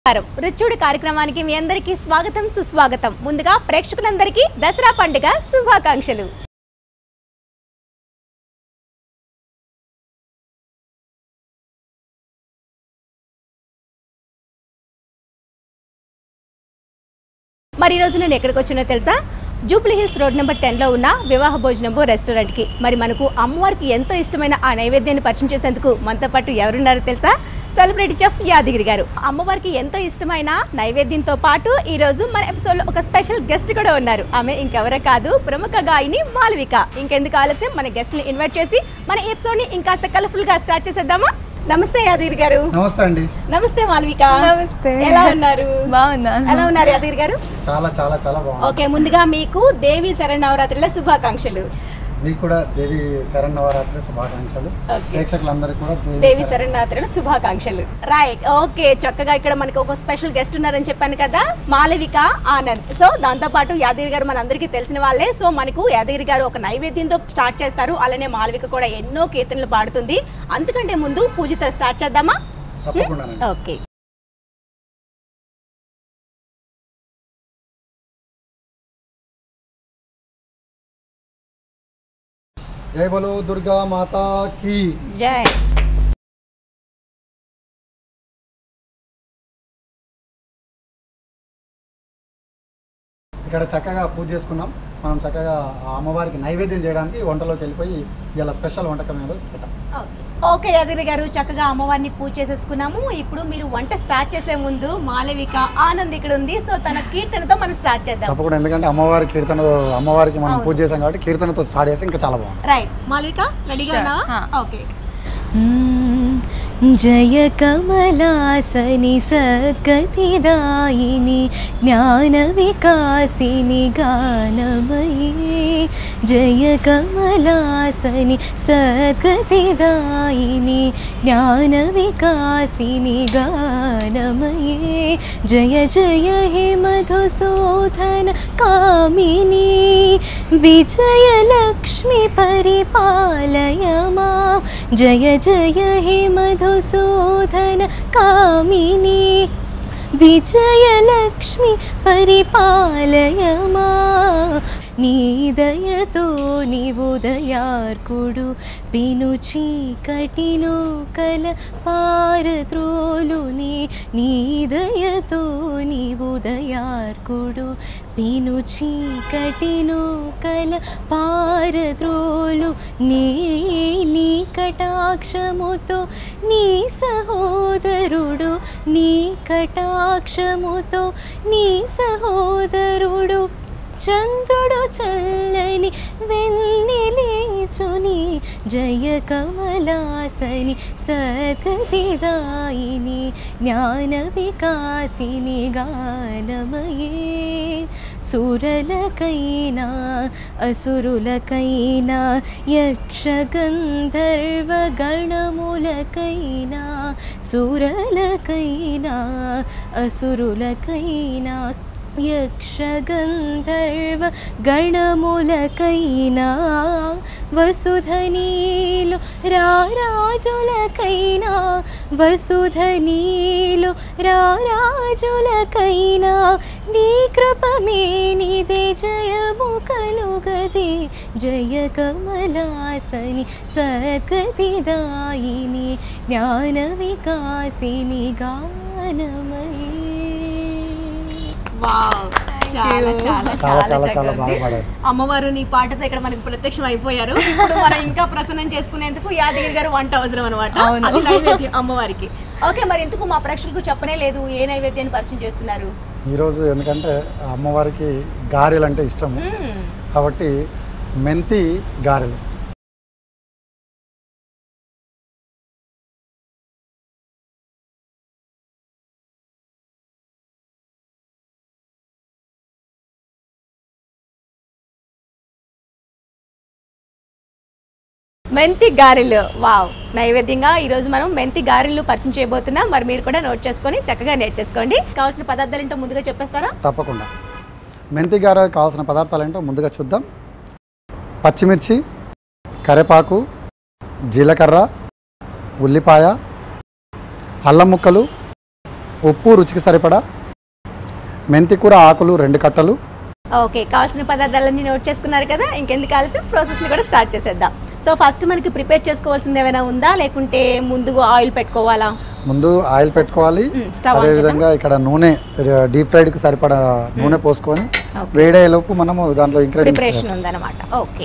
నమస్కారం రుచుడు కార్యక్రమానికి మీ అందరికీ స్వాగతం సుస్వాగతం ముందుగా ప్రేక్షకులందరికీ దసరా పండుగ శుభాకాంక్షలు మరి ఈరోజు నేను ఎక్కడికి వచ్చినో తెలుసా జూబ్లీ హిల్స్ రోడ్ నెంబర్ టెన్లో ఉన్న వివాహ భోజనంబు రెస్టారెంట్కి మరి మనకు అమ్మవారికి ఎంతో ఇష్టమైన ఆ నైవేద్యాన్ని పరిచయం చేసేందుకు మనతో పాటు ఎవరున్నారో తెలుసా సెలబ్రిటీ చెఫ్ యాదగిరి గారు అమ్మవారికి ఎంతో ఇష్టమైన నైవేద్యంతో పాటు ఈ రోజు మన ఎపిసోడ్లో ఒక స్పెషల్ గెస్ట్ కూడా ఉన్నారు ఆమె ఇంకెవరో కాదు ప్రముఖ గాయని మాలవిక ఇంకెందుకు ఆలస్యం మన గెస్ట్ ని ఇన్వైట్ చేసి మన ఎపిసోడ్ ని ఇంకాస్త కలర్ఫుల్ గా స్టార్ట్ చేసేద్దామా నమస్తే యాదగిరి గారు నమస్తే అండి నమస్తే మాలవిక నమస్తే. ఎలా ఉన్నారు బాగున్నాను ఎలా ఉన్నారు యాదగిరి గారు చాలా చాలా చాలా బాగుంది ఓకే ముందుగా మీకు దేవి శరణవరాత్రుల శుభాకాంక్షలు మీకు కూడా దేవి శరణవరాత్రి శుభాకాంక్షలు Okay. ప్రేక్షకులందరికీ కూడా దేవి దేవి శరణ్- శరణవరాత్రుల శుభాకాంక్షలు రైట్ ఓకే చక్కగా ఇక్కడ మనకి ఒక స్పెషల్ గెస్ట్ ఉన్నారని చెప్పాను కదా మాలవిక ఆనంద్ సో దాంతో పాటు యాదగిరి గారు మనందరికీ తెలిసిన వాళ్ళే సో మనకు యాదగిరి గారు ఒక నైవేద్యంతో స్టార్ట్ చేస్తారు అలానే మాలవిక కూడా ఎన్నో కీర్తనలు పాడుతుంది అందుకంటే ముందు పూజతో స్టార్ట్ చేద్దామా తప్పకుండా ఓకే జై బలో దుర్గా మాతా కీ జై ఇక్కడ చక్కగా పూజ చేసుకున్నాం మనం చక్కగా ఆ అమ్మవారికి నైవేద్యం చేయడానికి వంటలోకి వెళ్ళిపోయి ఇలా స్పెషల్ వంటకం ఏదో చేద్దాం ఓకే యాదగిరి గారు చక్కగా అమ్మవారిని పూజ చేసేసుకున్నాము ఇప్పుడు మీరు వంట స్టార్ట్ చేసే ముందు మాలవిక ఆనంద్ ఇక్కడ ఉంది సో తన కీర్తనతో మనం స్టార్ట్ చేద్దాం తప్పకుండా ఎందుకంటే అమ్మవారి కీర్తన అమ్మవారికి మనం అవును. పూజ చేసాం కాబట్టి కీర్తనతో స్టార్ట్ చేస్తే ఇంకా చాలా బాగుంది రైట్ మాలవిక రెడీగా Sure. ఉన్నావా హా. ఓకే జయ కమలాసని సద్గతిదాయిని జ్ఞాన వికాసిని గానమయీ జయ కమలాసని సద్గతిదాయిని జ్ఞాన వికాసిని గానమయీ జయ జయ హే మధుసూదన కామిని విజయలక్ష్మి పరిపాలయ మాం జయ జయ హే మధుసూదన కామిని విజయలక్ష్మి పరిపాలయ మా నీ దయతో నీవు దయార్కుడు పిను చీకటిను కల పారద్రోలుని నీ దయతో నీవు దయార్కుడు పిను చీకటిను కల పారద్రోలు నీ నీ కటాక్షముతో నీ సహోదరుడు నీ కటాక్షముతో నీ సహోదరుడు చంద్రుడు చల్లని వెన్నెలేచుని జయ కమలాసని సద్గతిదాయిని జ్ఞాన వికాసిని గానమయే సురలకైనా అసురులకైనా యక్షగంధర్వ గణములకైనా సురలకైనా అసురులకైనా యక్షగంధర్వ గణములకైనా వసుధనీలు రారాజులకైనా వసుధనీలు రారాజులకైనా నీ కృపమేనిదే జయము కలుగదే జయ కమలాసని సద్గతిదాయిని జ్ఞాన వికాసిని గానమయీ వావ్ చాలా you. చాలా చాలా చాలా చాలా చాలా చక్కగా బాగా ఉంది. పాడారు అమ్మవారు నీ పాటతో ఇక్కడ మనకు ప్రత్యక్షం అయిపోయారు ఇప్పుడు మనం ఇంకా ప్రసన్నం చేసుకునేందుకు యాదగిరి గారు వంట అవసరం అనమాట అవును. అది నైవేద్యం అమ్మవారికి ఓకే మరి ఎందుకు మా ప్రేక్షకులకు చెప్పనే లేదు ఏ నైవేద్యాన్ని పరిచయం చేస్తున్నారు ఈరోజు ఎందుకంటే ఆ అమ్మవారికి గారెలు అంటే ఇష్టము మ్మ్. కాబట్టి మెంతి గారెలు మెంతి గారెలు వావ్ నైవేద్యంగా ఈ రోజు మనం మెంతి గారెలు పరిచయం చేయబోతున్నాం మరి మీరు కూడా నోట్ చేసుకొని చక్కగా నేర్చేసుకోండి కావాల్సిన పదార్థాలు ఏంటో ముందుగా చెప్పేస్తారా తప్పకుండా మెంతి గారె కావాల్సిన పదార్థాలు ఏంటో ముందుగా చూద్దాం పచ్చిమిర్చి కరివేపాకు జీలకర్ర ఉల్లిపాయ అల్లం ముక్కలు ఉప్పు రుచికి సరిపడా మెంతికూర ఆకులు రెండు కట్టలు ఓకే కావాల్సిన పదార్థాలన్నీ నోట్ చేసుకున్నారు కదా ఇంకెందుకు ఆలస్యం ప్రాసెస్ని కూడా స్టార్ట్ చేసేద్దాం సో ఫస్ట్ మనకి ప్రిపేర్ చేసుకోవాల్సింది ఏమైనా ఉందా లేకుంటే ముందుగా ఆయిల్ పెట్టుకోవాలా ముందు ఆయిల్ పెట్టుకోవాలి మ్, స్టవ్ ఆన్ అదేవిధంగా ఇక్కడ నూనె డీప్ ఫ్రైడ్కి సరిపడా నూనె పోసుకొని ఓకే. వేడేలోపు మనము దాంట్లో ఇంగ్రీడియంట్స్ ప్రిపరేషన్ ఉందన్నమాట ఓకే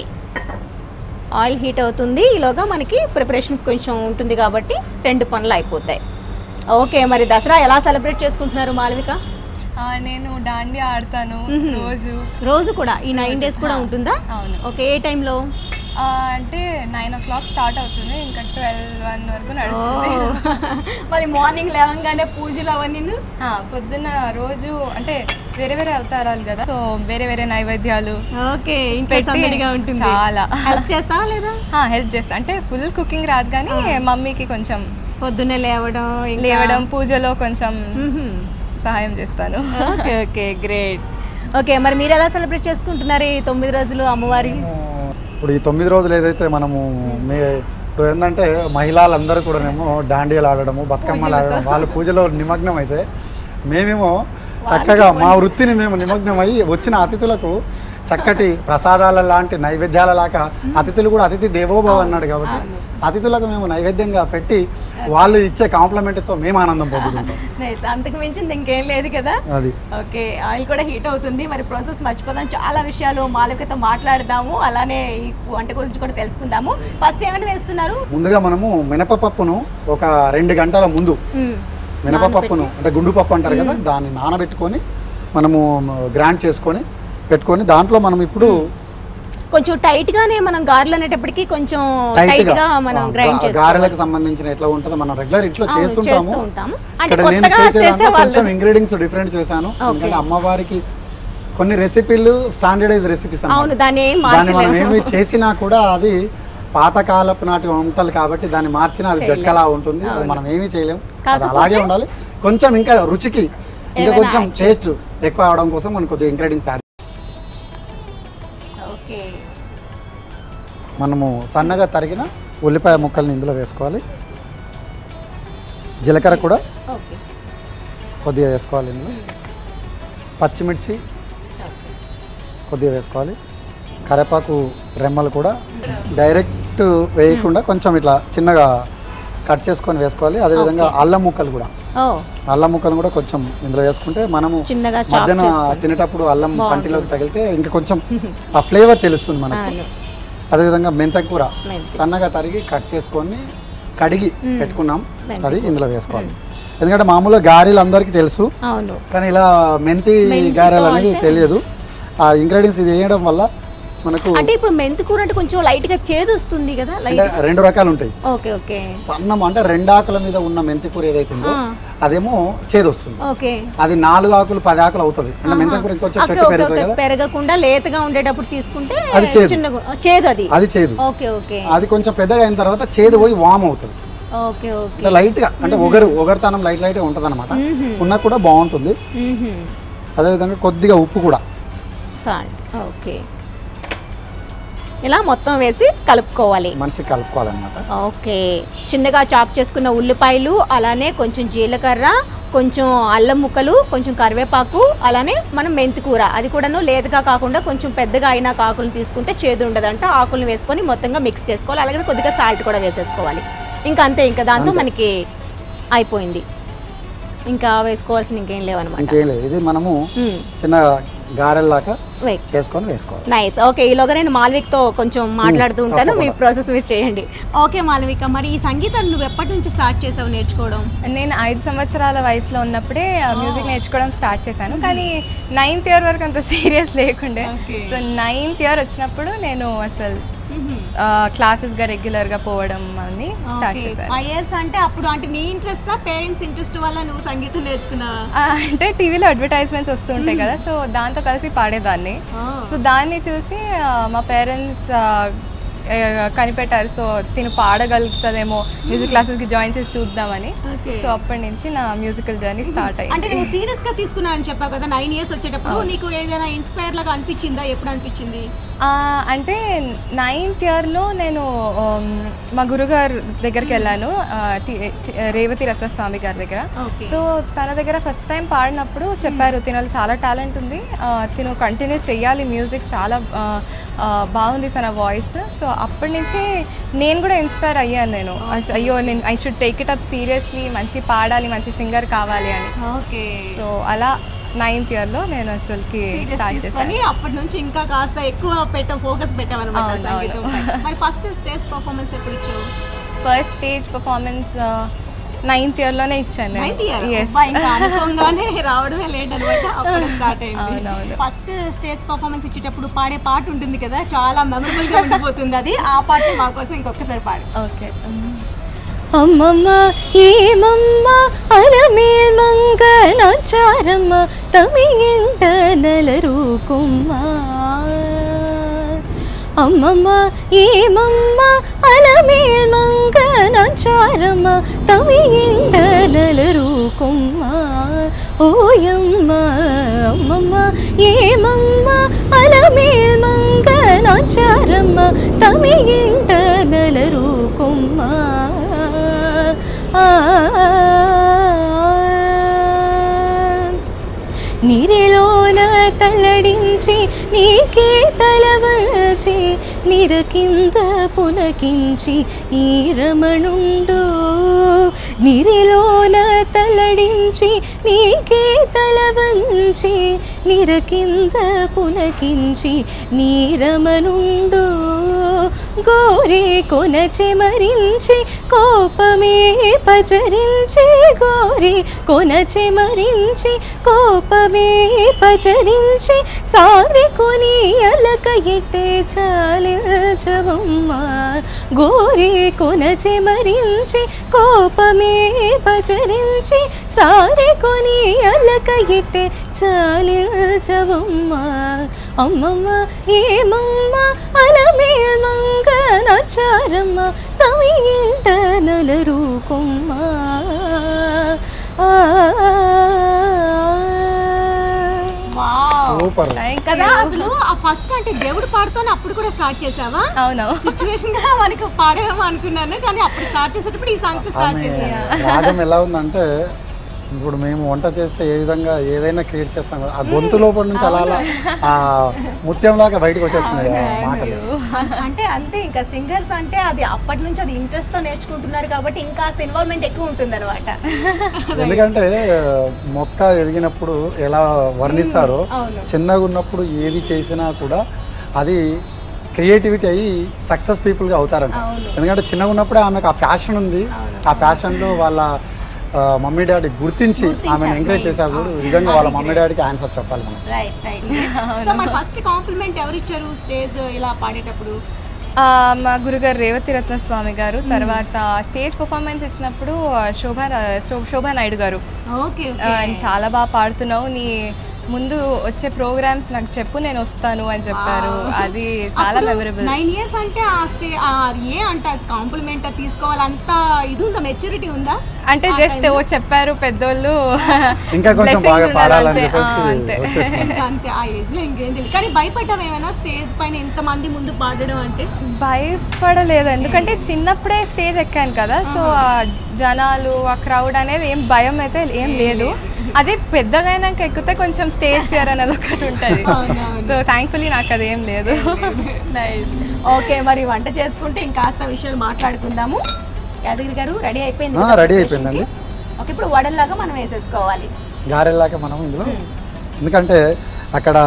ఆయిల్ హీట్ అవుతుంది ఈలోగా మనకి ప్రిపరేషన్ కొంచెం ఉంటుంది కాబట్టి రెండు పనులు అయిపోతాయి ఓకే మరి దసరా ఎలా సెలబ్రేట్ చేసుకుంటున్నారు మాలవిక ఆ, నేను దాండి ఆడతాను రోజు రోజు కూడా ఈ నైన్ డేస్ కూడా ఉంటుందా అవును ఓకే ఏ టైంలో ఆ, అంటే నైన్ ఓ క్లాక్ స్టార్ట్ అవుతుంది ఇంకా ట్వెల్వ్ వన్ వరకు నడుస్తుంది మరి మార్నింగ్ లేవంగానే పూజలు అవన్నీ ఆ, పొద్దున్న రోజు అంటే వేరే వేరే అవతారాలు కదా సో వేరే వేరే నైవేద్యాలు ఓకే ఇంట్లో పెట్టి సందడిగా ఉంటుంది చాలా. హెల్ప్ చేస్తావా లేదా హెల్ప్ చేస్తా అంటే ఫుల్ కుకింగ్ రాదు కానీ మమ్మీకి కొంచెం పొద్దున్నే లేవడం ఇంకా- లేవడం పూజలో కొంచెం మ్మ్హ్మ్. సహాయం చేస్తాను ఓకే ఓకే గ్రేట్ ఓకే మరి మీరు ఎలా సెలబ్రేట్ చేసుకుంటున్నారు ఈ తొమ్మిది రోజులు అమ్మవారి ఇప్పుడు ఈ తొమ్మిది రోజులు ఏదైతే మనము మీ ఇప్పుడు ఏంటంటే మహిళలందరూ కూడానేమో డాండియాలు ఆడడము బతుకమ్మలు ఆడడం వాళ్ళు పూజలో నిమగ్నం అయితే మేమేమో చక్కగా మా వృత్తిని మేము నిమగ్నం అయ్యి వచ్చిన అతిథులకు చక్కటి ప్రసాదాల లాంటి నైవేద్యాల లాగా అతిథులు కూడా అతిథి దేవోభవ అన్నాడు కాబట్టి అతిథులకు మేము నైవేద్యంగా పెట్టి వాళ్ళు ఇచ్చే కాంప్లిమెంట్తో మేము ఆనందం పొందుతుంటాం Nice. అంతకు మించింది ఇంకేం లేదు కదా అది ఓకే ఆయిల్ కూడా హీట్ అవుతుంది మరి ప్రాసెస్ మర్చిపోదాం చాలా విషయాలు మాలవికతో మాట్లాడదాము అలానే ఈ వంట గురించి కూడా తెలుసుకుందాము ఫస్ట్ ఏమైనా వేస్తున్నారు ముందుగా మనము మినపపప్పును ఒక రెండు గంటల ముందు మ్మ్. మినపపప్పును అంటే గుండు పప్పు అంటారు కదా దాన్ని నానబెట్టుకొని మనము గ్రైండ్ చేసుకొని పెట్టుకొని దాంట్లో మనం ఇప్పుడు కొంచెం టైట్ గానే మనం గారెలు అనేటప్పటికి కొంచెం టైట్ టైట్ గా మనం గ్రైండ్ చేసుకోవాలి గారెలకు సంబంధించిన ఎట్లా ఉంటుందో మనం రెగ్యులర్ ఇంట్లో అవును, చేస్తుంటాము చేస్తూ ఉంటాము. అంటే ఇక్కడ నేను కొత్తగా చేసే దాంట్లో చేసేవాళ్ళు. కొంచెం ఇంగ్రీడియంట్స్ డిఫరెంట్ చేశాను ఎందుకంటే అమ్మవారికి కొన్ని రెసిపీలు స్టాండర్డైజ్ రెసిపీస్ అవును దాన్ని ఏం దాన్ని మనం మార్చలేము ఏమి చేసినా కూడా అది పాతకాలపు నాటి వంటలు కాబట్టి దాన్ని మార్చినా అది చేయలేం. జట్కలా ఉంటుంది అది మనం ఏమీ చేయలేం అది కాకపోతే- అలాగే ఉండాలి కొంచెం ఇంకా రుచికి ఇంకా ఏమైనా కొంచెం add టేస్ట్ ఎక్కువ అవడం కోసం మనం కొద్దిగా ఇంగ్రీడియంట్స్ యాడ్ ఓకే మనము సన్నగా తరిగిన ఉల్లిపాయ ముక్కల్ని ఇందులో వేసుకోవాలి జీలకర్ర కూడా ఓకే కొద్దిగా వేసుకోవాలి ఇందులో పచ్చిమిర్చి కొద్దిగా వేసుకోవాలి కరివేపాకు రెమ్మలు కూడా డైరెక్ట్ వేయకుండా కొంచెం ఇట్లా చిన్నగా కట్ చేసుకొని వేసుకోవాలి అదేవిధంగా అల్లం ముక్కలు కూడా ఓ అల్లం ముక్కలు కూడా కొంచెం ఇందులో వేసుకుంటే మనము చిన్నగా చాప్ మధ్యాహ్నం చేసుకోవాలి తినేటప్పుడు అల్లం పంటిలోకి తగిలితే ఇంకా కొంచెం ఆ ఫ్లేవర్ తెలుస్తుంది మనకు అవును. అదేవిధంగా మెంత కూర మెంతి. సన్నగా తరిగి కట్ చేసుకొని కడిగి పెట్టుకున్నాం మెంతి అది ఇందులో వేసుకోవాలి ఎందుకంటే మామూలుగా గారెలు అందరికీ తెలుసు అవును కానీ ఇలా మెంతి మెంతితో గారెలు అనేది అంటే- తెలియదు ఆ ఇంగ్రీడియంట్స్ ఇది వేయడం వల్ల మనకు అంటే ఇప్పుడు మెంతి కూర అంటే కొంచెం లైట్ గా చేదు వస్తుంది కదా లైట్ అంటే రెండు రకాలు ఉంటాయి ఓకే ఓకే సన్నం అంటే రెండు ఆకుల మీద ఉన్న మెంతి కూర ఏదైతే ఉందో ఆ. అదేమో చేదు వస్తుంది ఓకే అది నాలుగు ఆకులు పది ఆకులు అవుతుంది అంటే మెంతి కూర ఇంకొంచెం ఓకే చెట్టు ఓకే పెరుగుతుంది ఓకే కదా పెరగకుండా లేతగా ఉండేటప్పుడు తీసుకుంటే అది చేదు. చిన్నగా చేదు అది అది చేదు ఓకే ఓకే అది కొంచెం పెద్దగా అయిన తర్వాత చేదు పోయి వామ్ అవుతుంది ఓకే ఓకే అంటే లైట్ గా అంటే ఒగరు ఒగరుతనం లైట్ లైట్ గా ఉంటుంది అనమాట ఉన్నా కూడా బాగుంటుంది అదేవిధంగా కొద్దిగా ఉప్పు కూడా సాల్ట్ ఓకే ఇలా మొత్తం వేసి కలుపుకోవాలి మంచిగా కలుపుకోవాలన్నమాట ఓకే చిన్నగా చాప్ చేసుకున్న ఉల్లిపాయలు అలానే కొంచెం జీలకర్ర కొంచెం అల్లం ముక్కలు కొంచెం కరివేపాకు అలానే మనం మెంతి కూర అది కూడాను లేతగా కాకుండా కొంచెం పెద్దగా అయిన ఆకులను తీసుకుంటే చేదు ఉండదంట ఆకులను వేసుకొని మొత్తంగా మిక్స్ చేసుకోవాలి అలాగే కొద్దిగా సాల్ట్ కూడా వేసేసుకోవాలి ఇంకా అంతే ఇంకా దాంతో మనకి అయిపోయింది ఇంకా వేసుకోవాల్సిన ఇంకేం లేవన్నమాట ఇంకేం లేదు ఇది మనము చిన్న గారెల్లాగా వెయిట్ చేసుకొని వేసుకోవాలి నైస్ ఓకే ఈలోగా నేను మాల్విక్తో కొంచెం మాట్లాడుతూ ఉంటాను మీ తప్పకుండా. ప్రాసెస్ మీరు చేయండి ఓకే మాల్విక మరి ఈ సంగీతాన్ని నువ్వు ఎప్పటి నుంచి స్టార్ట్ చేసావు నేర్చుకోవడం నేను ఐదు సంవత్సరాల వయసులో ఉన్నప్పుడే మ్యూజిక్ నేర్చుకోవడం స్టార్ట్ చేశాను కానీ నైన్త్ ఇయర్ వరకు అంత సీరియస్ లేకుండే Okay. సో నైన్త్ ఇయర్ వచ్చినప్పుడు నేను అసలు క్లాసెస్గా రెగ్యులర్గా పోవడం అని స్టార్ట్ చేశాను ఐఎస్ అంటే అప్పుడు అంటే నీ ఇంట్రెస్ట్ పేరెంట్స్ ఇంట్రెస్ట్ వల్ల నువ్వు సంగీతం నేర్చుకున్నావా ఆ, అంటే టీవీలో అడ్వర్టైజ్మెంట్స్ వస్తుంటాయి కదా సో దాంతో కలిసి పాడేదాన్ని సో దాన్ని చూసి ఆ, మా పేరెంట్స్ కనిపెట్టారు సో తిను పాడగలుగుతుందేమో మ్యూజిక్ క్లాసెస్కి జాయిన్ చేసి చూద్దామని Okay. సో అప్పటి నుంచి నా మ్యూజికల్ జర్నీ స్టార్ట్ అయ్యింది అంటే నువ్వు సీరియస్ గా తీసుకున్నా అని చెప్పావు కదా నైన్ ఇయర్స్ వచ్చేటప్పుడు నీకు ఏదైనా ఇన్స్పైర్ లాగా అనిపించిందా ఎప్పుడు అనిపించింది ఆ, అంటే నైన్త్ ఇయర్లో నేను um, మా గురుగారు దగ్గరికి వెళ్ళాను ఆ, టి- టి- రేవతి రత్నస్వామి గారి దగ్గర Okay. సో తన దగ్గర ఫస్ట్ టైం పాడినప్పుడు చెప్పారు తినలో చాలా టాలెంట్ ఉంది ఆ, తిను కంటిన్యూ చేయాలి మ్యూజిక్ చాలా ఆ, ఆ, బాగుంది తన వాయిస్ సో అప్పటి నుంచి నేను కూడా ఇన్స్పైర్ అయ్యాను నేను అస్- అయ్యో నేను I should take it up seriously మంచి పాడాలి మంచి సింగర్ కావాలి అని ఓకే సో అలా నైన్త్ ఇయర్లో నేను అసలుకి స్టార్ట్ చేశాను తీసుకొని అప్పటి నుంచి ఇంకా కాస్త ఎక్కువ పెట్ట ఫోకస్ పెట్టామన్నమాట అవును, సంగీతం పైన. మరి ఫస్ట్ స్టేజ్ పర్ఫార్మెన్స్ ఎప్పుడు ఇచ్చావు ఫస్ట్ స్టేజ్ పర్ఫార్మెన్స్ నైన్త్ ఇయర్లోనే ఇచ్చాను నైన్త్ ఇయర్ Yes. ఇంకా అనుకోగానే రావడమే లేట్ అనమాట అప్పుడు స్టార్ట్ అయింది అవునవును. ఫస్ట్ స్టేజ్ పర్ఫార్మెన్స్ ఇచ్చేటప్పుడు పాడే పాట ఉంటుంది కదా చాలా మెమరబుల్ గా ఉండిపోతుంది అది ఆ పాట మా కోసం ఇంకొకసారి పాడు ఓకే అమ్మమ్మ ఏమమ్మ అలమేల్మంగ నాచారమ్మ తమి ఇంట నలరూకుమ్మ అమ్మమ్మ ఏమమ్మ అలమేల్మంగ నాచారమ్మ తమి ఇంట నలరూకుమ్మ ఓయమ్మ అమ్మమ్మ ఏమమ్మ అలమేల్మంగ నాచారమ్మ తమి ఇంట నలరూకుమ్మ నిరిలోన తల్లడించి నీకే తలవచి నిర కింద పులకించి ఈ రమణుండు నిరిలోన తల్లడించి నీకే తలవంచి నిర కింద పులకించి నీ రమణుండు గోరే కొన చెమరించి కోపమే పచరించి గోరి కొన చెమరించి కోపమే పచరించి సారి కొని అలక ఇట్టే చాలించవమ్మ గోరి కొన చెమరించి కోపమే పచరించి సారి కొని అలక ఇట్టే చాలించవమ్మ అమ్మమ్మ ఏమమ్మ అలమేల్మంగ నచారమ్మ తమి ఇంట నలరూకుమ్మ సూపర్ కదా అసలు ఆ ఫస్ట్ అంటే దేవుడు పాడుతాను అప్పుడు కూడా స్టార్ట్ చేసావా అవును సిచ్యువేషన్ గా మనకి పాడేమో అనుకున్నాను కానీ అప్పుడు స్టార్ట్ చేసేటప్పుడు ఈ సాంగ్ స్టార్ట్ ఆమె చేసాను రాగం ఎలా ఉందంటే ఇప్పుడు మేము వంట చేస్తే ఏ విధంగా ఏదైనా క్రియేట్ చేస్తాం కదా, ఆ గొంతు లోపల నుంచి అలా అలా ఆ ముత్యంలాగా బయటకు వచ్చేస్తున్నాయి ఆ మాటలు అంటే అంతే ఇంకా సింగర్స్ అంటే అది అప్పటి నుంచి అది ఇంట్రెస్ట్ తో నేర్చుకుంటున్నారు కాబట్టి ఇంకా ఇన్వాల్వ్మెంట్ ఎక్కువ ఉంటుంది అనమాట ఎందుకంటే మొక్క ఎదిగినప్పుడు ఎలా వర్ణిస్తారో అవును. చిన్నగా ఉన్నప్పుడు ఏది చేసినా కూడా అది క్రియేటివిటీ అయ్యి సక్సెస్ పీపుల్గా అవుతారంట అవును. ఎందుకంటే చిన్నగా ఉన్నప్పుడే ఆమెకు ఆ ఫ్యాషన్ ఉంది ఆ ఫ్యాషన్లో వాళ్ళ ఆ, మమ్మీ డాడీ గుర్తించి ఆమెను ఎంకరేజ్ చేశారు చూడు నిజంగా వాళ్ళ మమ్మీ డాడీకి ఆన్సర్ చెప్పాలి మనం రైట్ రైట్ సో మరి ఫస్ట్ కాంప్లిమెంట్ ఎవరు ఇచ్చారు స్టేజ్ ఇలా పాడేటప్పుడు ఆ, మా గురుగారు రేవతి రత్న స్వామి గారు తర్వాత స్టేజ్ పర్ఫార్మెన్స్ ఇచ్చినప్పుడు ఆ, శోభా శో- శోభా నాయుడు గారు ఓకే ఆ, ఆయన చాలా బాగా పాడుతున్నావు నీ ముందు వచ్చే ప్రోగ్రామ్స్ నాకు చెప్పు నేను వస్తాను అని చెప్పారు అది చాలా మెమరబుల్ నైన్ ఇయర్స్ అంటే ఆ స్టే ఆ ఏ అంటే కాంప్లిమెంట్ తీసుకోవాలి అంత ఇది ఉందా మెచ్యూరిటీ ఉందా అంటే జస్ట్ ఓ చెప్పారు పెద్దోళ్ళు ఇంకా కొంచెం Blessings బాగా ఉండాలి పాడాలని అంతే. ఆ, చెప్పేసి అంతే వచ్చేసింది ఇంకా అంతే ఆ ఏజ్ లో ఇంకేం తెలియదు కానీ భయపడ్డావు ఏమైనా స్టేజ్ పైన ఎంత మంది ముందు పాడడం అంటే భయపడలేదు ఎందుకంటే చిన్నప్పుడే స్టేజ్ ఎక్కాను కదా సో ఆ జనాలు ఆ క్రౌడ్ అనేది ఏం భయం అయితే ఏం లేదు అదే పెద్దగా అయినాక ఎక్కితే కొంచెం స్టేజ్ ఫియర్ అనేది ఒకటి ఉంటుంది సో థ్యాంక్ఫుల్లీ నాకు అది ఏం లేదు నైస్ ఓకే మరి వంట చేసుకుంటే ఇంకాస్త విషయాలు మాట్లాడుకుందాము యాదగిరి గారు రెడీ అయిపోయింది ఆ, కదా రెడీ preparation అయిపోయిందండి. కి? ఓకే ఇప్పుడు వడల్లాగా మనం వేసేసుకోవాలి గారెల్లాగా మనం ఇందులో ఎందుకంటే అక్కడ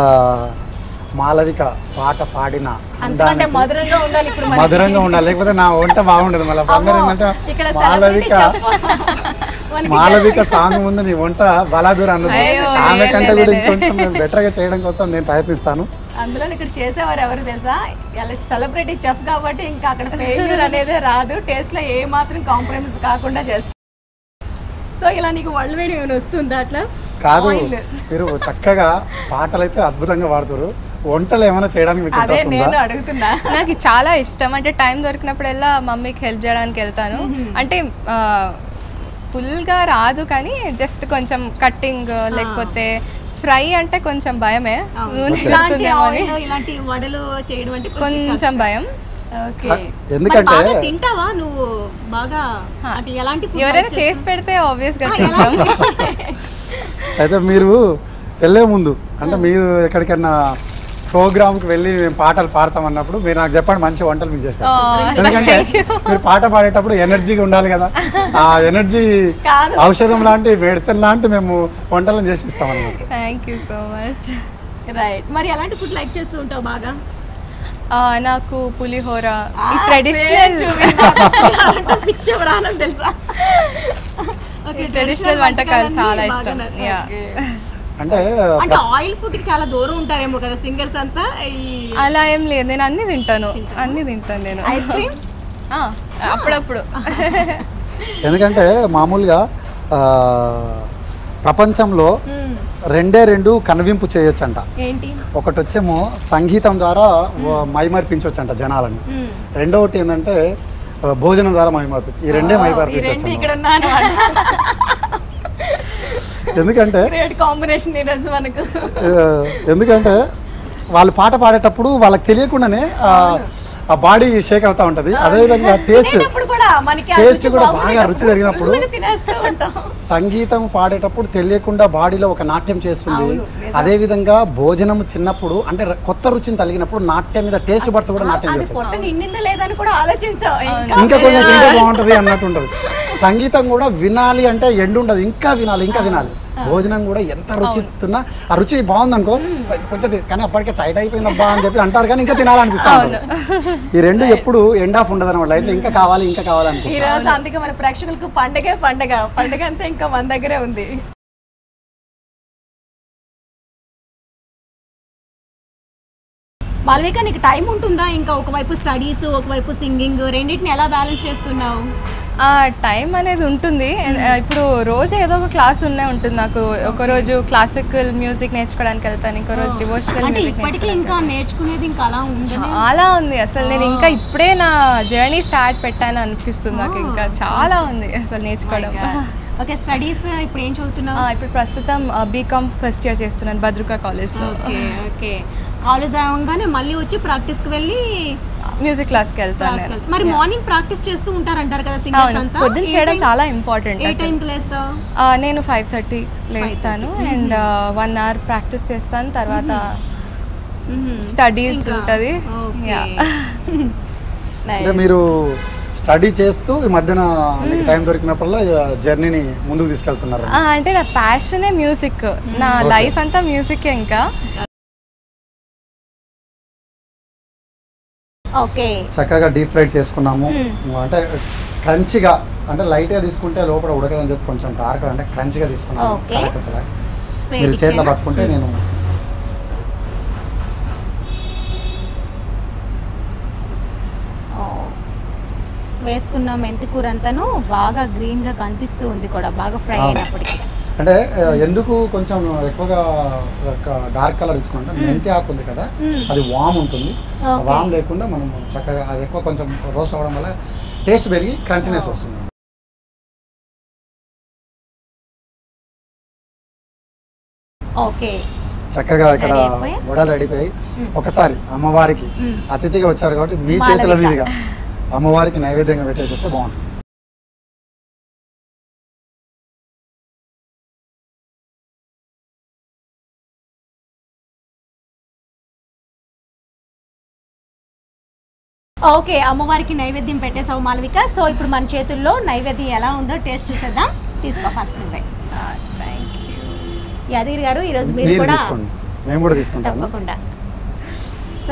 మాలవిక పాట పాడిన అంతకంటే అందానికి మధురంగా ఉండాలి ఇప్పుడు మనకి. మధురంగా ఉండాలి లేకపోతే నా వంట బాగుండదు మళ్ళీ అందరూ అమ్మో, ఏంటంటే ఇక్కడ మాలవిక celebrity chef. మనకి మాలవిక సాంగ్ ముందు నీ వంట బలాదూర్ అన్నది అయ్యో, ఆమె లేదు, కంటే లేదు, కూడా లేదు. ఇంకొంచెం నేను బెటర్గా చేయడం కోసం నేను ప్రయత్నిస్తాను అందులో ఇక్కడ చేసేవారు ఎవరు తెలుసా ఇలా సెలబ్రిటీ చెఫ్ కాబట్టి ఇంకా అక్కడ ఫెయిల్యూర్ అనేది రాదు టేస్ట్ లో ఏ మాత్రం కాంప్రమైజ్ కాకుండా చేస్తారు సో ఇలా నీకు వరల్డ్ వేడి ఏమైనా వస్తుందా అట్లా కాదు Oil. మీరు చక్కగా పాటలు అయితే అద్భుతంగా పాడుతారు వంటలు ఏమైనా చేయడానికి మీకు అదే ఇంట్రెస్ట్ నేను ఉందా అడుగుతున్నా నాకు చాలా ఇష్టం అంటే టైం దొరికినప్పుడల్లా మమ్మీకి హెల్ప్ చేయడానికి వెళ్తాను అంటే ఫుల్గా రాదు కానీ జస్ట్ కొంచెం కట్టింగ్ లేకపోతే ఫ్రై అంటే కొంచెం భయమే నూనె ఇలాంటి పడుతుందేమో అని ఆయిల్ ఇలాంటి వడలు చేయడం అంటే కొంచెం భయం ఓకే ఎందుకంటే- బాగా తింటావా నువ్వు బాగా అంటే ఎలాంటి food ఎవరైనా like చేసి పెడితే ఆబ్వియస్ గా ఆ, తింటాం అయితే మీరు వెళ్ళే ముందు అంటే మీరు ఎక్కడికైనా ప్రోగ్రామ్కి వెళ్ళి మేము పాటలు పాడతాం అన్నప్పుడు మీరు నాకు చెప్పండి మంచి వంటలు మీకు చేసి పెడతాను. ఎందుకంటే మీరు పాట పాడేటప్పుడు ఎనర్జీగా ఉండాలి కదా ఆ ఎనర్జీ కాదు. ఔషధం లాంటి మెడిసిన్ లాంటి మేము వంటలను చేసి ఇస్తాం అన్నమాట thank you so much right మరి ఎలాంటి ఫుడ్ లైక్ చేస్తూ ఉంటావు బాగా నాకు పులిహోర ఈ ట్రెడిషనల్ పిచ్చే ప్రాణం తెలుసా ఈ ట్రెడిషనల్ వంటకాలు చాలా ఇష్టం బాగా యా అంటే అంటే ఆయిల్ ఫుడ్ కి చాలా దూరం ఉంటారేమో కదా సింగర్స్ అంతా ఈ అలా ఏం లేదు నేను అన్ని తింటాను అన్ని తింటాను నేను ఐస్ క్రీమ్స్ ఆ, అప్పుడప్పుడు ఎందుకంటే మామూలుగా ఆ, ప్రపంచంలో రెండే రెండు కనువింపు చేయొచ్చంట ఏంటి ఒకటి వచ్చేమో సంగీతం ద్వారా వ- మైమర్పించవచ్చంట జనాలని రెండవటి ఏంటంటే ఆ, భోజనం ద్వారా మైమర్పించు ఈ రెండే ఈ రెండు మైమర్పించవచ్చు ఇక్కడ ఉన్నాను ఎందుకంటే గ్రేట్ కాంబినేషన్ ఈ రోజు మనకు ఆ, ఎందుకంటే వాళ్ళు పాట పాడేటప్పుడు వాళ్ళకి తెలియకుండానే ఆ, ఆ బాడీ షేక్ అవుతా ఉంటది అదేవిధంగా టేస్ట్ తినేటప్పుడు కూడా మనకి ఆ టేస్ట్ రుచి కూడా బాగా బాగుండేటప్పుడు రుచి తగినప్పుడు ఫుల్గా తినేస్తూ ఉంటాం సంగీతం పాడేటప్పుడు తెలియకుండా బాడీలో ఒక నాట్యం చేస్తుంది అవును, నిజం. అదే విధంగా భోజనం తిన్నప్పుడు అంటే ర- కొత్త రుచిని తగిలినప్పుడు నాట్యం మీద టేస్ట్ బడ్స్ కూడా నాట్యం అది చేస్తుంది పొట్ట నిండిందా లేదని కూడా ఆలోచించాం ఇంకా కొంచెం తింటే బాగుంటది అన్నట్టు ఉంటది సంగీతం కూడా వినాలి అంటే ఎండు ఉండదు ఇంకా వినాలి ఇంకా వినాలి భోజనం కూడా ఎంత రుచి తిన్నా ఆ రుచి బాగుంది అనుకో కొంచెం తి- కానీ అప్పటికే టైట్ అయిపోయింది అబ్బా అని చెప్పి అంటారు కానీ ఇంకా తినాలనిపిస్తుంది ఈ రెండు ఎప్పుడు ఎండ్ ఆఫ్ ఉండదు అనమాట లైఫ్ ఇంకా కావాలి ఇంకా కావాలి ఈ అనుకో రోజు అందుకే మన ప్రేక్షకులకు పండగే పండగ పండగ అంతా ఇంకా మన దగ్గరే ఉంది మాల్విక నీకు టైం ఉంటుందా ఇంకా ఒకవైపు స్టడీస్ ఒకవైపు సింగింగ్ రెండింటిని ఎలా బ్యాలెన్స్ చేస్తున్నావు ఆ టైం అనేది ఉంటుంది ఆ, ఇప్పుడు రోజు ఏదో ఒక క్లాస్ ఉన్నే ఉంటుంది నాకు ఒక రోజు క్లాసికల్ మ్యూజిక్ నేర్చుకోవడానికి వెళ్తాను ఇంకో రోజు డివోషనల్ అంటే మ్యూజిక్ ఇప్పటికీ ఇంకా నేర్చుకునేది ఇంకా అలా ఉండదు చాలా ఉంది అసలు నేను ఇంకా ఇప్పుడే నా జర్నీ స్టార్ట్ పెట్టాను అనిపిస్తుంది నాకు ఇంకా చాలా ఉంది అసలు నేర్చుకోవడం ఓకే స్టడీస్ ఇప్పుడు ఏం చదువుతున్నావు ఆ, ఇప్పుడు ప్రస్తుతం బీకామ్ ఫస్ట్ ఇయర్ చేస్తున్నాను భద్రకా కాలేజ్లో ఓకే ఓకే కాలేజ్ అవ్వగానే మళ్ళీ వచ్చి ప్రాక్టీస్ కి వెళ్ళి మ్యూజిక్ క్లాస్కి వెళ్తాను class కి నేను వెళ్తావు. మరి మార్నింగ్ ప్రాక్టీస్ చేస్తూ ఉంటారంటారు కదా సింగర్స్ అవును అంతా పొద్దున్న ఏ చేయడం time- చాలా ఇంపార్టెంట్ ఏ టైంకి లేస్తావు నేను ఫైవ్ థర్టీ లేస్తాను అండ్ వన్ అవర్ ప్రాక్టీస్ చేస్తాను తర్వాత స్టడీస్ ఉంటుంది అంటే మీరు స్టడీ చేస్తూ ఈ మధ్యన మీకు టైం దొరికినప్పుడల్లా జర్నీని ముందుకు తీసుకెళ్తున్నారు అంటే నా ప్యాషనే మ్యూజిక్ నా Okay. లైఫ్ అంతా మ్యూజిక్ ఇంకా ఓకే చక్కగా డీప్ ఫ్రైడ్ చేసుకున్నాము అంటే క్రంచిగా అంటే లైట్గా తీసుకుంటే లోపల ఉడకదని చెప్పి కొంచెం డార్క్ అంటే క్రంచిగా తీసుకున్నాము Okay. కరెక్ట్ వచ్చేలా. మీరు చేతిలో పట్టుకుంటే నేను వేసుకున్న మెంతి కూర అంతాను బాగా గ్రీన్ గా కనిపిస్తూ ఉంది కూడా బాగా ఫ్రై అవును. అయినప్పటికీ అంటే ఆ, ఎందుకు కొంచెం ఎక్కువగా డార్క్ కలర్ తీసుకుంటే మెంతి ఆకు ఉంది కదా మ్మ్. అది వామ్ ఉంటుంది ఆ Okay. వామ్ లేకుండా మనం చక్కగా అది ఎక్కువ కొంచెం రోస్ట్ అవ్వడం వల్ల టేస్ట్ పెరిగి క్రంచినెస్ వస్తుంది ఓకే చక్కగా ఇక్కడ Ready అయిపోయా? వడలు రెడీపోయి ఒకసారి అమ్మవారికి మ్మ్. అతిథిగా వచ్చారు కాబట్టి మీ మాలవిక. చేతుల మీదుగా అమ్మవారికి నైవేద్యంగా పెట్టేసేస్తే బాగుంటుంది ఓకే అమ్మవారికి నైవేద్యం పెట్టేసావు మాలవిక సో ఇప్పుడు మన చేతుల్లో నైవేద్యం ఎలా ఉందో టేస్ట్ చూసేద్దాం తీసుకో ఫస్ట్ నువ్వే థ్యాంక్ యూ యాదగిరి గారు ఈరోజు మీరు మీరు కూడా తీసుకోండి మేము కూడా తీసుకుంటాము తప్పకుండా సో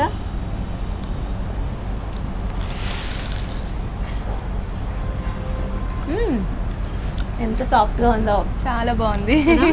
మ్మ్. ఎంత సాఫ్ట్గా ఉందో చాలా బాగుంది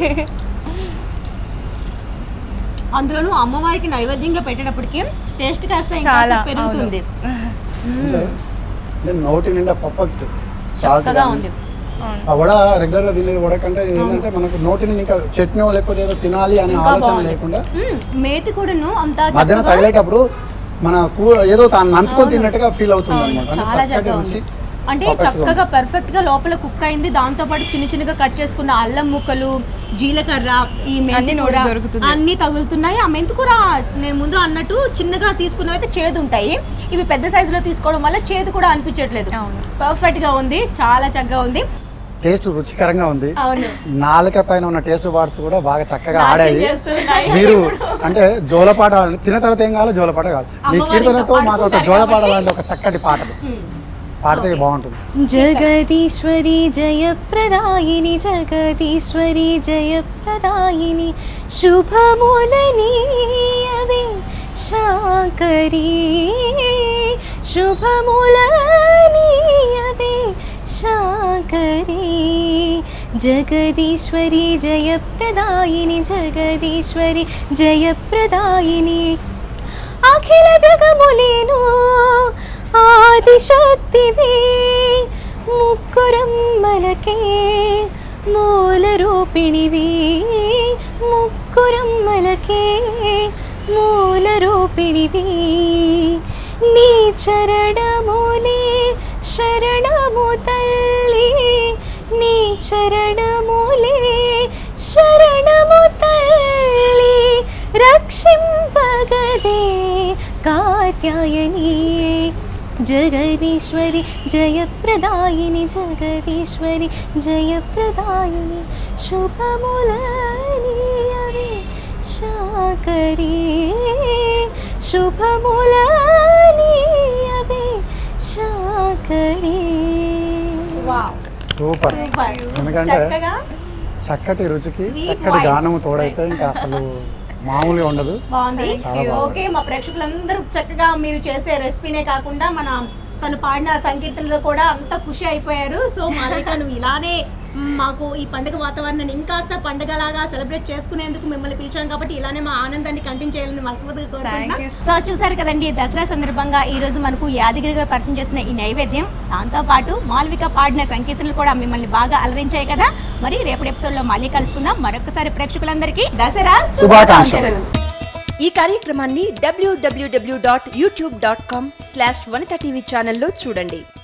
అందులోనూ అమ్మవారికి నైవేద్యంగా పెట్టేటప్పటికి టేస్ట్ కాస్త ఇంకా చాలా పెరుగుతుంది అంటే నేను నోటి నిండా పర్ఫెక్ట్ చక్కగా ఉంది ఆ వడ రెగ్యులర్ గా తినేది వడ కంటే ఇది ఏంటంటే మనకు నోటి నుండి ఇంకా చట్నీ లేకపోతే ఏదో తినాలి అనే ఇంకా ఆలోచన బాగుంది లేకుండా మ్మ్. మేతి కూడాను అంత మధ్యాహ్నం చక్కగా తగిలేటప్పుడు మన కూ ఏదో తాను నంచుకొని తిన్నట్టుగా ఫీల్ అవుతుంది అవును, అనమాట చాలా చక్కగా ఉంది. అంటే Perfect గా చక్కగా పర్ఫెక్ట్ గా లోపల కుక్ అయింది దాంతో పాటు చిన్న చిన్నగా కట్ చేసుకున్న అల్లం ముక్కలు జీలకర్ర ఈ మెంతి అన్ని కూర నోటికి దొరుకుతుంది. అన్ని తగులుతున్నాయి ఆ మెంతి కూర నేను ముందు అన్నట్టు చిన్నగా తీసుకున్నవి అయితే చేదు ఉంటాయి ఇవి పెద్ద సైజులో తీసుకోవడం వల్ల చేదు కూడా అనిపించట్లేదు అవును. పర్ఫెక్ట్ గా ఉంది చాలా చక్కగా ఉంది టేస్ట్ రుచికరంగా ఉంది అవును నాలుక పైన ఉన్న టేస్ట్ బార్స్ కూడా బాగా చక్కగా నాట్యం ఆడాయి చేస్తున్నాయి. మీరు అంటే జోలపాట తిన్న తర్వాత ఏం కావాలి జోలపాట కావాలి మీ అమ్మవారు కీర్తనతో ఇంకా మాకు ఒక పాడుకుంటారు జోలపాట కాబట్టి. లాంటి ఒక చక్కటి పాటలు పాడితే బాగుంటుంది జగదీశ్వరి జయప్రదాయిని జగదీశ్వరి జయప్రదాయిని శుభములనీయవే శాంకరీ శుభములనీయవే శాంకరీ జగదీశ్వరి జయప్రదాయిని జగదీశ్వరి జయప్రదాయిని అఖిల జగములేను ఆదిశక్తివే ముక్కురమ్మలకే మూల రూపిణివి ముక్కురమ్మలకే మూల రూపిణివి నీ చరణములే శరణము తల్లి నీ చరణములే శరణము తల్లి రక్షింపగదే కాత్యాయని జగదీశ్వరి జయప్రదాయిని జగదీశ్వరి జయప్రదాయిని శుభములనీయవే శాకరీ శుభములనీయవే శాకరీ వావ్ సూపర్ సూపర్ ఎందుకంటే చక్కగా చక్కటి రుచికి Sweet చక్కటి voice. గానము తోడైతే ఇంకా అసలు మామూలుగా ఉండదు బాగుంది చాలా బాగుంది. ఓకే మా ప్రేక్షకులందరూ చక్కగా మీరు చేసే రెసిపీనే కాకుండా మన తను పాడిన సంకీర్తనలో కూడా అంత ఖుషి అయిపోయారు సో మాలిక నువ్వు ఇలానే మ్, మాకు ఈ పండుగ వాతావరణాన్ని ఇంకాస్త పండుగలాగా సెలబ్రేట్ చేసుకునేందుకు మిమ్మల్ని పిలిచాం కాబట్టి ఇలానే మా ఆనందాన్ని కంటిన్యూ చేయాలని మనస్ఫూర్తిగా కోరుకుంటున్నా Thank you. సో చూసారు కదండి దసరా సందర్భంగా ఈ రోజు మనకు యాదగిరిగా పరిచయం చేసిన ఈ నైవేద్యం దాంతో పాటు మాల్విక పాడిన సంకీర్తనలు కూడా మిమ్మల్ని బాగా అలరించాయి కదా మరి రేపటి ఎపిసోడ్ లో మళ్ళీ కలుసుకుందాం మరొకసారి ప్రేక్షకులందరికీ దసరా శుభాకాంక్షలు. ఈ కార్యక్రమాన్ని W W W dot YouTube dot com slash Vanitha TV ఛానల్లో చూడండి